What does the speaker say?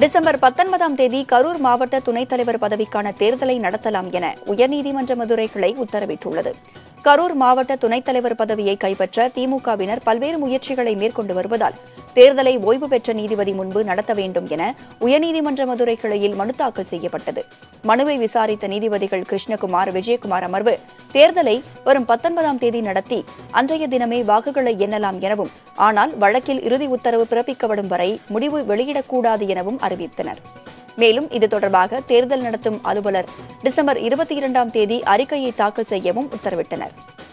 December பத்தொன்பதாம் தேதி கரூர் மாவட்ட துணைத் தலைவர் பதவிக்கான தேர்தலை நடத்தலாம் என உயர்நீதிமன்ற மதுரை கிளை உத்தரவிட்டுள்ளது கரூர் மாவட்ட துணைத் தலைவர் பதவியை கைப்பற்ற திமுகவினர் பல்வேறு முயற்சிகளை மேற்கொண்டு வருவதால் தேர்தலை ஓய்வு பெற்ற நீதிபதி முன்பு நடத்த வேண்டும் என உயர்நீதிமன்ற மதுரை கிளையில் மனு தாக்கல் செய்யப்பட்டது மனுவை விசாரித்த நீதிபதிகள் கிருஷ்ணகுமார் விஜயகுமார் அமர்வு தேர்தலை வரும் பத்தொன்பதாம் தேதி நடத்தி அன்றைய தினமே வாக்குகளை எண்ணலாம் எனவும் ஆனால் வழக்கில் இறுதி உத்தரவு பிறப்பிக்கப்படும் வரை முடிவு வெளியிடக்கூடாது எனவும் அறிவித்தனர் மேலும் இது தொடர்பாக தேர்தல் நடத்தும் அலுவலர் டிசம்பர் இருபத்தி இரண்டாம் தேதி அறிக்கையை தாக்கல் செய்யவும் உத்தரவிட்டனர்